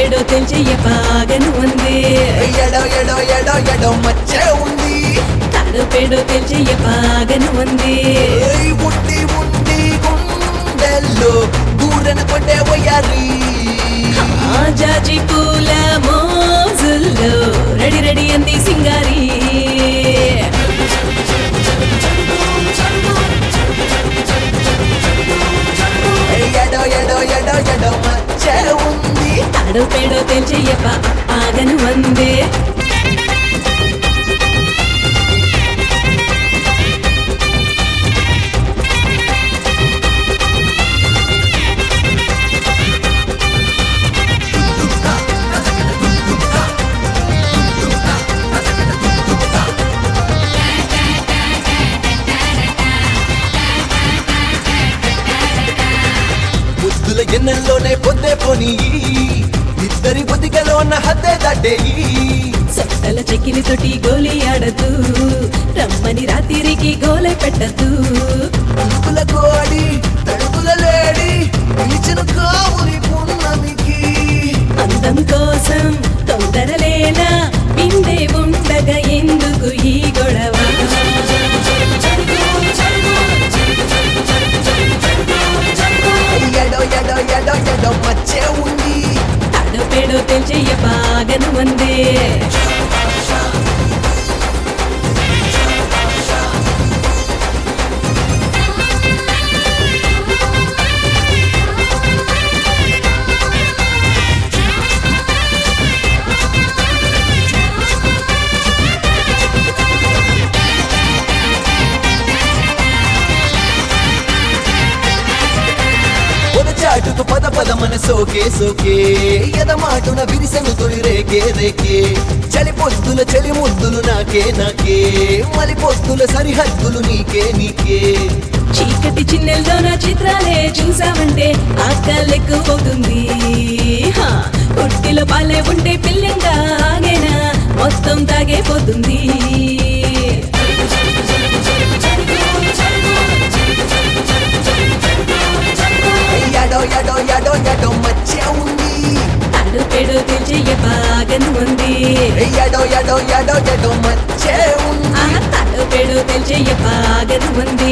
పేడో తెల్చెయ్య బాగను ఉంది ఎడో ఎడో ఎడో ఎడో మచ్చే ఉంది తాడో పేడో తెల్చెయ్య బాగను ఉంది ఏయ్ ఉండి ఉండి గుండెల్లో దూరన కొట్టే వయ్యారి ఆ జాజి పూల మోజుల్లో రెడీ రెడీ అంది సింగారి ఎడో ఎడో ఎడో ఎడో మచ్చే ఉంది తాడో పేడో తెల్చెయ్య బాగను ఉంది ముద్దుల ఎన్నెల్లోనే పొద్దే పోనీ ఇద్దరి బుద్ధిగలోన హద్దే దాటేయి సొట్టల చెక్కిలి తోటి గోలి ఆడదు రమ్మని రాత్రికి గోలె పెట్టద్దు తలుపుల కోడి తడుపుల లేడి పిలిచిన కావురి పున్నమికి అందం కోసం తొందరలేలా విందే ఉండగా ఎందుకు ఈ గొడవ ఎడో ఎడో ఎడో ఎడో మచ్చే ఉంది తాడో పేడో తెల్చెయ్య బాగను ఉంది పొదచాటుకు పద పదమన సోకే సోకే ఎదమాటున విరిసెను తొలి రేకే రేకే చలి పొద్దుల చలి ముద్దులు నాకే నాకే మలి పొద్దుల సరిహద్దులు నీకే నీకే చీకటి చిన్నెల్లో నా చిత్రాలే చూసావంటే ఆకలెక్కుపోతుంది హా, పొట్టిలో పాలే ఉంటే పిల్లంగా ఆగేనా మొత్తం తాగేపోతుంది ఎడో ఎడో ఎడో ఎడో మచ్చే ఉంది తాడు పేడు తెల్చెయ్య బాగను ఉంది ఎడో ఎడో ఎడో ఎడో మచ్చే ఉంది ఆహా తాడు పేడు తెల్చెయ్య బాగను ఉంది